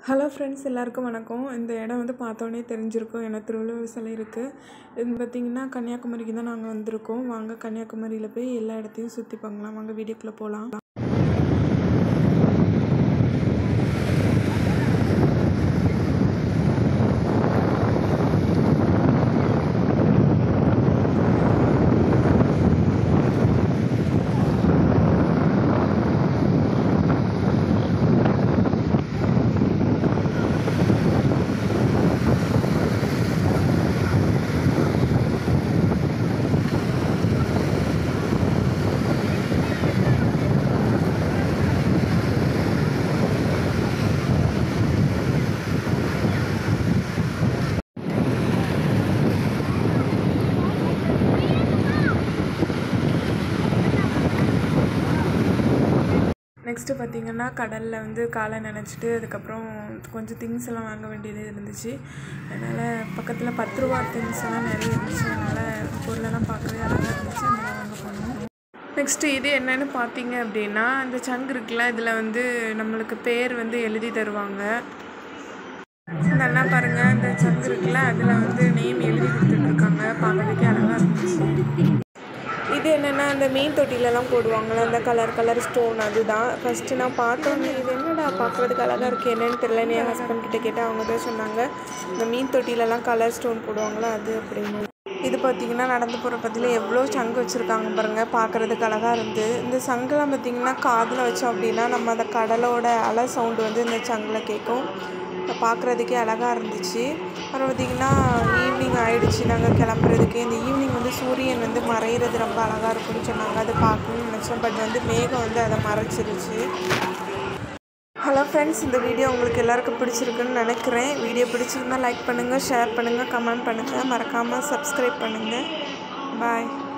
hello friends எல்லாருக்கும் வணக்கம் இந்த இடம் வந்து பார்த்தோன்னே தெரிஞ்சிருக்கும் ஏன்னா திருவள்ளுவர் சிலை இருக்குது இது பார்த்திங்கன்னா கன்னியாகுமரிக்கு தான் நாங்கள் வந்திருக்கோம் வாங்க கன்னியாகுமரியில் போய் எல்லா இடத்தையும் சுற்றி பார்க்கலாம் வாங்க வீடியோக்குள்ளே போகலாம் நெக்ஸ்ட்டு பார்த்திங்கன்னா கடலில் வந்து காலை நினச்சிட்டு அதுக்கப்புறம் கொஞ்சம் திங்ஸ் எல்லாம் வாங்க வேண்டியது இருந்துச்சு அதனால் பக்கத்தில் பத்து ரூபா திங்ஸ் எல்லாம் நிறைய இருந்துச்சு அதனால் பொருளெல்லாம் பார்க்கவே அழகாக இருந்துச்சு அதனால் வாங்க போனோம் நெக்ஸ்ட்டு இது என்னென்னு பார்த்தீங்க அப்படின்னா இந்த சங்கு இருக்குல்ல இதில் வந்து நம்மளுக்கு பேர் வந்து எழுதி தருவாங்க நல்லா பாருங்கள் இந்த சங்கு இருக்குல்ல அதில் வந்து நேம் எழுதி கொடுத்துட்ருக்காங்க பார்க்கறதுக்கே அழகாக இருந்துச்சு இது என்னென்னா அந்த மீன் தொட்டிலெல்லாம் போடுவாங்கள்ல அந்த கலர் கலர் ஸ்டோன் அதுதான் ஃபஸ்ட்டு நான் பார்த்தோன்னே இது என்னடா பார்க்குறதுக்கு அழகாக இருக்குது என்னன்னு தெரியல என் ஹஸ்பண்ட் கிட்ட கேட்டால் அவங்க தான் சொன்னாங்க இந்த மீன் தொட்டிலெல்லாம் கலர் ஸ்டோன் போடுவாங்களா அது அப்படின்னு இது பார்த்திங்கன்னா நடந்து போகிற பற்றியில் எவ்வளோ சங்கு வச்சுருக்காங்க பாருங்கள் பார்க்குறதுக்கு அழகாக இருந்து இந்த சங்குலாம் பார்த்திங்கன்னா காதில் வச்சோம் அப்படின்னா நம்ம அந்த கடலோட அலை சவுண்டு வந்து இந்த சங்கில் கேட்கும் பார்க்குறதுக்கே அழகாக இருந்துச்சு அப்புறம் பார்த்திங்கன்னா ஈவினிங் ஆகிடுச்சு நாங்கள் கிளம்புறதுக்கு இந்த ஈவினிங் வந்து சூரியன் வந்து மறையிறது ரொம்ப அழகாக இருக்கும்னு சொன்னாங்க அதை பார்க்கணும்னு நினச்சோம் பட் வந்து மேகம் வந்து அதை மறைச்சிருச்சு ஹலோ ஃப்ரெண்ட்ஸ் இந்த வீடியோ உங்களுக்கு எல்லாருக்கும் பிடிச்சிருக்குன்னு நினைக்கிறேன் வீடியோ பிடிச்சிருந்தால் லைக் பண்ணுங்கள் ஷேர் பண்ணுங்கள் கமெண்ட் பண்ணுங்கள் மறக்காமல் சப்ஸ்கிரைப் பண்ணுங்கள் பாய்